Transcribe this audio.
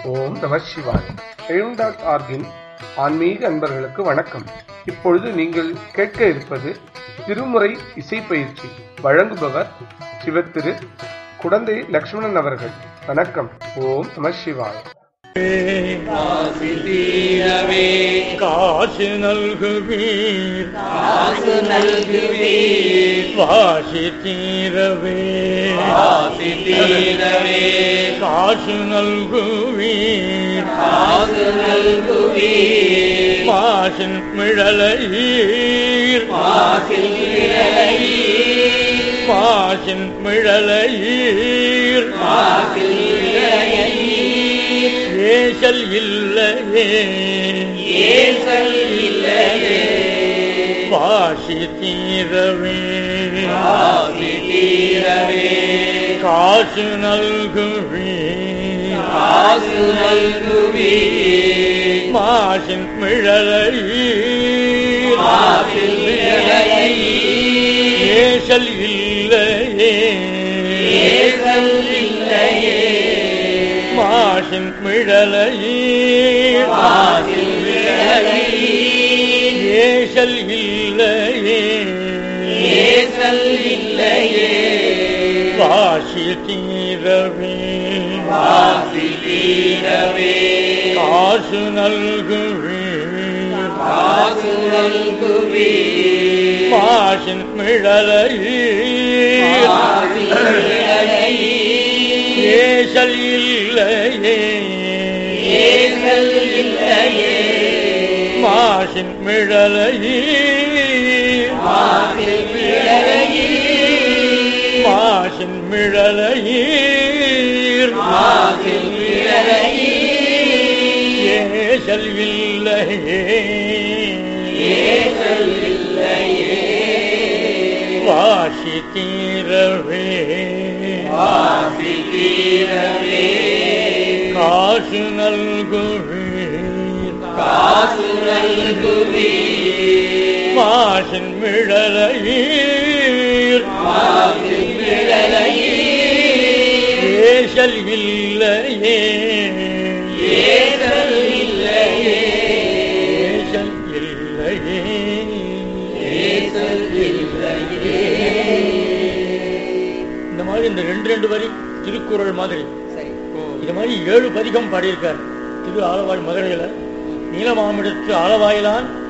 ஓம் நம சிவாய் எழும் டாட் ஆர்கின் ஆன்மீக அன்பர்களுக்கு வணக்கம் இப்பொழுது நீங்கள் கேட்க இருப்பது திருமுறை இசை பயிற்சி வழங்குபவர் சிவத்திரு குடந்தை லக்ஷ்மணன் அவர்கள் வணக்கம் ஓம் நம சிவாய் காசு தீரவே காசு நல்குவீர் காசு நல்குவீர் வாசி தீரவே காசு தீரவே காசு நல்குவீர் காசு நல்குவீர் மாசின் மிழலையீர் மாசில் விரலையீர் மாசின் மிழலையீர் மாசில் விரலையீர் ஏசல் இல்லையே ஏசல் இல்லையே வாசி தீரவே காசு தீரவே காசு நல்குவீர் காசு நல்குவீர் மாசின் மிழலையீர் மாசில் விரலையீர் ஏசல் இல்லையே ஏசல் இல்லையே மாசின் மிழலையீர் மாசில் விரலையீர் ஏசல் இல்லையே ஏசல் இல்லையே வாசி தீரவே வாசி தீரவே காசு நல்குவீர் காசு நல்குவீர் மாசின் மிழலையீர் மாசில் விரலையீர் ஏசல் இல்லையே ஏசல் இல்லையே மாசின் மிழலையீர் மாசில் விரலையீர் மாசின் மிழலையீர் மாசில் விரலையீர் ஏசல் இல்லையே ஏசல் இல்லையே வாசி தீரவே வாசி தீரவே காசு நல்குவீர் காசு நல்குவீர் மாசின் மிழலையீர் மாசில் விரலையீர் ஏசல் இல்லையே ஏசல் இல்லையே ஏசல் இல்லையே ஏசல் இல்லையே இந்த மாதிரி இந்த ரெண்டு ரெண்டு வரி திருக்குறள் மாதிரி சரி இது மாதிரி ஏழு பதிகம் பாடியிருக்கார் திரு ஆலவாய் மதுரையில நீலமாமிடத்து ஆலவாயிலான்